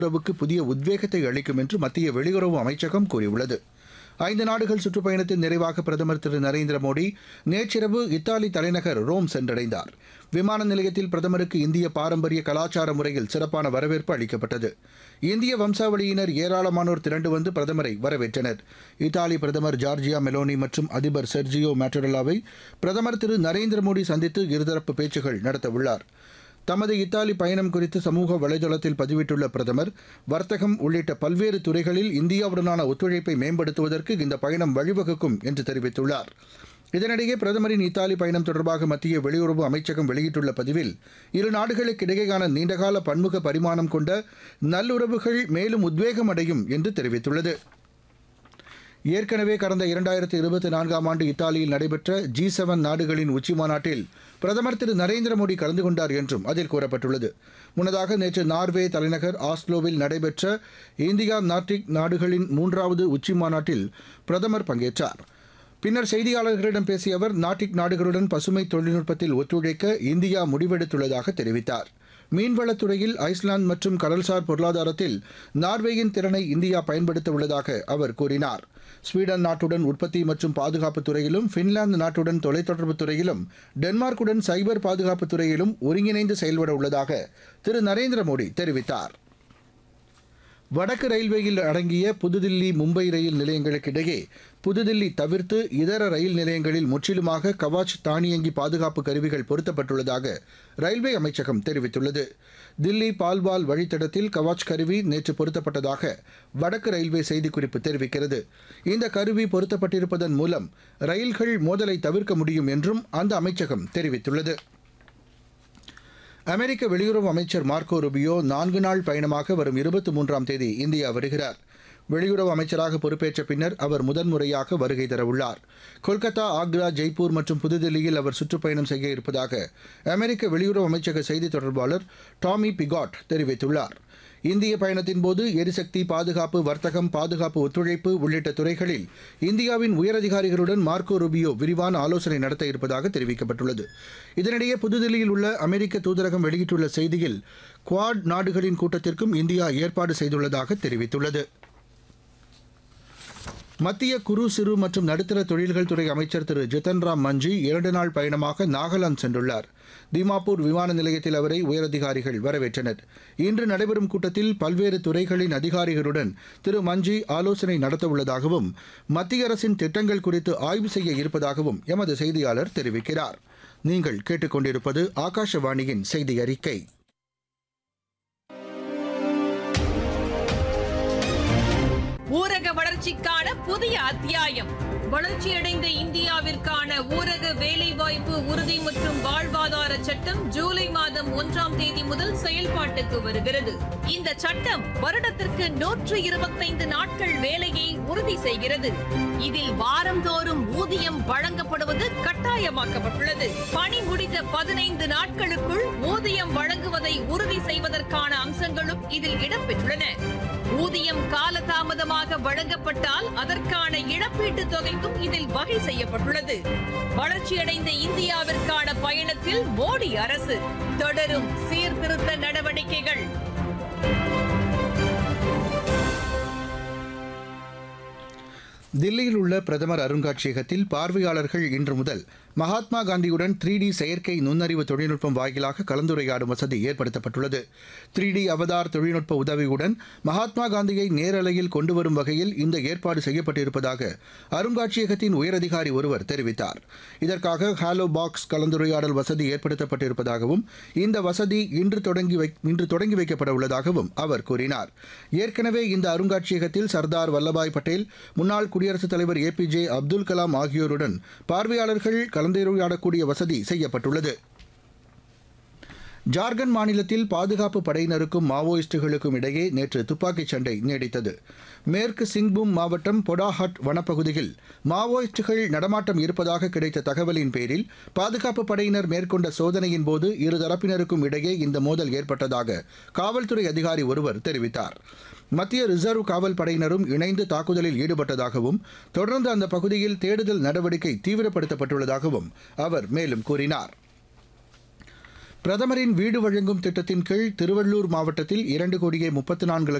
உறவுக்கு புதிய உத்வேகத்தை அளிக்கும் என்று மத்திய வெளியுறவு அமைச்சகம் கூறியுள்ளது ஐந்து நாடுகள் சுற்றுப்பயணத்தின் நிறைவாக பிரதமர் திரு நரேந்திர மோடி நேற்றிரவு இத்தாலி தலைநகர் ரோம் சென்றடைந்தார் விமான நிலையத்தில் பிரதமருக்கு இந்திய பாரம்பரிய கலாச்சார முறையில் சிறப்பான வரவேற்பு அளிக்கப்பட்டது இந்திய வம்சாவளியினர் ஏராளமானோர் திரண்டு வந்து பிரதமரை வரவேற்றனர் இத்தாலி பிரதமர் ஜார்ஜியா மெலோனி மற்றும் அதிபர் செர்ஜியோ மேட்டரலாவை பிரதமர் திரு நரேந்திர மோடி சந்தித்து இருதரப்பு பேச்சுகள் நடத்தவுள்ளார் தமது இத்தாலி பயணம் குறித்து சமூக வலைதளத்தில் பதிவிட்டுள்ள பிரதமர் வர்த்தகம் உள்ளிட்ட பல்வேறு துறைகளில் இந்தியாவுடனான ஒத்துழைப்பை மேம்படுத்துவதற்கு இந்த பயணம் வழிவகுக்கும் என்று தெரிவித்துள்ளார் இதனிடையே பிரதமரின் இத்தாலி பயணம் தொடர்பாக மத்திய வெளியுறவு அமைச்சகம் வெளியிட்டுள்ள பதிவில் இரு நாடுகளுக்கிடையேயான நீண்டகால பன்முக பரிமாணம் கொண்ட நல்லுறவுகள் மேலும் உத்வேகம் அடையும் என்று தெரிவித்துள்ளது ஏற்கனவே கடந்த இரண்டாயிரத்தி இருபத்தி நான்காம் ஆண்டு இத்தாலியில் நடைபெற்ற ஜி செவன் நாடுகளின் உச்சிமாநாட்டில் பிரதமர் திரு நரேந்திர மோடி கலந்து கொண்டார் என்றும் அதில் கூறப்பட்டுள்ளது முன்னதாக நேற்று நார்வே தலைநகர் ஆஸ்லோவில் நடைபெற்ற இந்தியா நார்டிக் நாடுகளின் மூன்றாவது உச்சிமாநாட்டில் பிரதமர் பங்கேற்றார் பின்னர் செய்தியாளர்களிடம் பேசிய அவர் நாட்டிக் நாடுகளுடன் பசுமை தொழில்நுட்பத்தில் ஒத்துழைக்க இந்தியா முடிவெடுத்துள்ளதாக தெரிவித்தார் மீன்வளத்துறையில் ஐஸ்லாந்து மற்றும் கடல்சார் பொருளாதாரத்தில் நார்வேயின் திறனை இந்தியா பயன்படுத்த உள்ளதாக அவர் கூறினார் ஸ்வீடன் நாட்டுடன் உற்பத்தி மற்றும் பாதுகாப்பு துறையிலும் பின்லாந்து நாட்டுடன் தொலைத்தொடர்பு துறையிலும் டென்மார்க்குடன் சைபர் பாதுகாப்பு துறையிலும் ஒருங்கிணைந்து செயல்பட உள்ளதாக திரு நரேந்திர மோடி தெரிவித்தார் வடக்கு ரயில்வேயில் அடங்கிய புதுதில்லி மும்பை ரயில் நிலையங்களுக்கிடையே புதுதில்லி தவிர்த்து இதர ரயில் நிலையங்களில் முற்றிலுமாக கவாச் தானியங்கி பாதுகாப்பு கருவிகள் பொருத்தப்பட்டுள்ளதாக ரயில்வே அமைச்சகம் தெரிவித்துள்ளது தில்லி பால்வால் வழித்தடத்தில் கவாச் கருவி நேற்று பொருத்தப்பட்டதாக வடக்கு ரயில்வே செய்திக்குறிப்பு தெரிவிக்கிறது இந்த கருவி பொருத்தப்பட்டிருப்பதன் மூலம் ரயில்கள் மோதலை தவிர்க்க முடியும் என்றும் அந்த அமைச்சகம் தெரிவித்துள்ளது அமெரிக்க வெளியுறவு அமைச்சர் மார்க்கோ ருபியோ நான்கு நாள் பயணமாக வரும் இருபத்தி மூன்றாம் தேதி இந்தியா வருகிறார் வெளியுறவு அமைச்சராக பொறுப்பேற்ற பின்னர் அவர் முதன்முறையாக வருகை தரவுள்ளார் கொல்கத்தா ஆக்ரா ஜெய்ப்பூர் மற்றும் புதுதில்லியில் அவர் சுற்றுப்பயணம் செய்ய இருப்பதாக அமெரிக்க வெளியுறவு அமைச்சக செய்தி தொடர்பாளர் டாமி பிகாட் தெரிவித்துள்ளார் இந்திய பயணத்தின் போது எரிசக்தி பாதுகாப்பு வர்த்தகம் பாதுகாப்பு ஒத்துழைப்பு உள்ளிட்ட துறைகளில் இந்தியாவின் உயரதிகாரிகளுடன் மார்க்கோ ரூபியோ விரிவான ஆலோசனை நடத்த இருப்பதாக தெரிவிக்கப்பட்டுள்ளது இதனிடையே புதுதில்லியில் உள்ள அமெரிக்க தூதரகம் வெளியிட்டுள்ள செய்தியில் குவாட் நாடுகளின் கூட்டத்திற்கும் இந்தியா ஏற்பாடு செய்துள்ளதாக தெரிவித்துள்ளது மத்திய குறு சிறு மற்றும் நடுத்தர தொழில்கள் துறை அமைச்சர் திரு ஜித்தன் ராம் மஞ்சி இரண்டு நாள் பயணமாக நாகாலாந்து சென்றுள்ளார் தீமாப்பூர் விமான நிலையத்தில் அவரை உயரதிகாரிகள் வரவேற்றனர் இன்று நடைபெறும் கூட்டத்தில் பல்வேறு துறைகளின் அதிகாரிகளுடன் திரு மஞ்சி ஆலோசனை நடத்தவுள்ளதாகவும் மத்திய அரசின் திட்டங்கள் குறித்து ஆய்வு செய்ய இருப்பதாகவும் எமது செய்தியாளர் தெரிவிக்கிறார் நீங்கள் கேட்டுக்கொண்டிருப்பது ஆகாஷவாணியின் செய்தி அறிக்கை ஊரக வளர்ச்சிக்கான புதிய அத்தியாயம் வளர்ச்சியடைந்த இந்தியாவிற்கான ஊரக வேலைவாய்ப்பு உறுதி மற்றும் வாழ்வாதார சட்டம் ஜூலை மாதம் ஒன்றாம் தேதி முதல் செயல்பாட்டுக்கு வருகிறது இந்த சட்டம் வருடத்திற்கு நூற்று இருபத்தைந்து நாட்கள் வேலையை உறுதி செய்கிறது இதில் வாரந்தோறும் ஊதியம் வழங்கப்படுவது கட்டாயமாக்கப்பட்டுள்ளது பணி முடிந்த பதினைந்து நாட்களுக்குள் ஊதியம் வழங்குவதை உறுதி செய்வதற்கான அம்சங்களும் இதில் இடம்பெற்றுள்ளன ஊதியம் காலதாமதமாக வழங்கப்பட்டால் அதற்கான இழப்பீட்டுத் தொகைக்கும் இதில் வகை செய்யப்பட்டுள்ளது வளர்ச்சியடைந்த இந்தியாவிற்கான பயணத்தில் மோடி அரசு தொடரும் சீர்திருத்த நடவடிக்கைகள் தில்லியில் உள்ள பிரதமர் அருங்காட்சியகத்தில் பார்வையாளர்கள் இன்று முதல் மகாத்மா காந்தியுடன் த்ரீ டி செயற்கை நுண்ணறிவு தொழில்நுட்பம் வாயிலாக கலந்துரையாடும் வசதி ஏற்படுத்தப்பட்டுள்ளது த்ரீ டி அவதார் தொழில்நுட்ப உதவியுடன் மகாத்மா காந்தியை நேரலையில் கொண்டு வரும் வகையில் இந்த ஏற்பாடு செய்யப்பட்டிருப்பதாக அருங்காட்சியகத்தின் உயரதிகாரி ஒருவர் தெரிவித்தார் இதற்காக ஹாலோ பாக்ஸ் கலந்துரையாடல் வசதி ஏற்படுத்தப்பட்டிருப்பதாகவும் இந்த வசதி இன்று தொடங்கி வை இன்று தொடங்கி வைக்கப்பட உள்ளதாகவும் அவர் கூறினார் ஏற்கனவே இந்த அருங்காட்சியகத்தில் சர்தார் வல்லபாய் பட்டேல் முன்னாள் குடியரசுத் தலைவர் ஏபிஜே அப்துல் கலாம் ஆகியோருடன் பார்வையாளர்கள் கலந்துரையாடக்கூடிய வசதி செய்யப்பட்டுள்ளது ஜார்க்கண்ட் மாநிலத்தில் பாதுகாப்பு படையினருக்கும் மாவோயிஸ்டுகளுக்கும் இடையே நேற்று துப்பாக்கிச் சண்டை நீடித்தது மேற்கு சிங்பூம் மாவட்டம் பொடாஹட் வனப்பகுதியில் மாவோயிஸ்டுகள் நடமாட்டம் இருப்பதாக கிடைத்த தகவலின் பேரில் பாதுகாப்பு படையினர் மேற்கொண்ட சோதனையின் போது இருதரப்பினருக்கும் இடையே இந்த மோதல் ஏற்பட்டதாக காவல்துறை அதிகாரி ஒருவர் தெரிவித்தார் மத்திய ரிசர்வ் காவல் படையினரும் இணைந்து தாக்குதலில் ஈடுபட்டதாகவும் தொடர்ந்து அந்த பகுதியில் தேடுதல் நடவடிக்கை தீவிரப்படுத்தப்பட்டுள்ளதாகவும் அவர் மேலும் கூறினார் பிரதமரின் வீடு வழங்கும் திட்டத்தின் கீழ் திருவள்ளூர் மாவட்டத்தில் இரண்டு கோடியே முப்பத்து நான்கு